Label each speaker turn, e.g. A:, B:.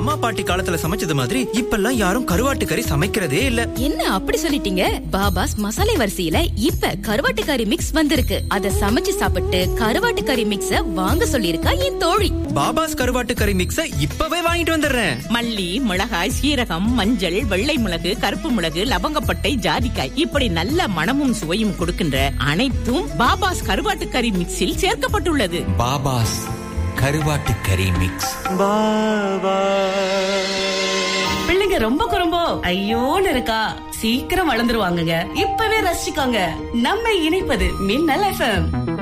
A: அம்மா பாட்டி காலத்துல சமைச்சது மாதிரி இப்பெல்லாம் யாரும் கருவாட்டு கறி சமைக்கிறதே இல்ல
B: என்ன அப்படி சொல்லிட்டீங்க பாபாஸ் மசாலை வரிசையில இப்ப கருவாட்டு கறி மிக்ஸ் வந்திருக்கு அத சமைச்சு சாப்பிட்டு கருவாட்டு கறி மிக்ஸ வாங்க சொல்லிருக்கா என் தோழி
A: பாபாஸ் கருவாட்டு கறி மிக்ஸ இப்பவே வாங்கிட்டு வந்துடுறேன்
C: மல்லி மிளகாய் சீரகம் மஞ்சள் வெள்ளை மிளகு கருப்பு மிளகு லவங்கப்பட்டை ஜாதிக்காய் இப்படி நல்ல மணமும் சுவையும் கொடுக்கின்ற அனைத்தும் பாபாஸ் கருவாட்டு கறி மிக்ஸில் சேர்க்கப்பட்டுள்ளது
D: பாபாஸ் கருவாட்டு கறி மிக்ஸ்
E: பிள்ளைங்க ரொம்ப குறும்போ ஐயோன்னு இருக்கா சீக்கிரம் வளர்ந்துருவாங்கங்க இப்பவே ரசிச்சுக்கோங்க நம்ம இணைப்பது மின்னல் எஃப்எம்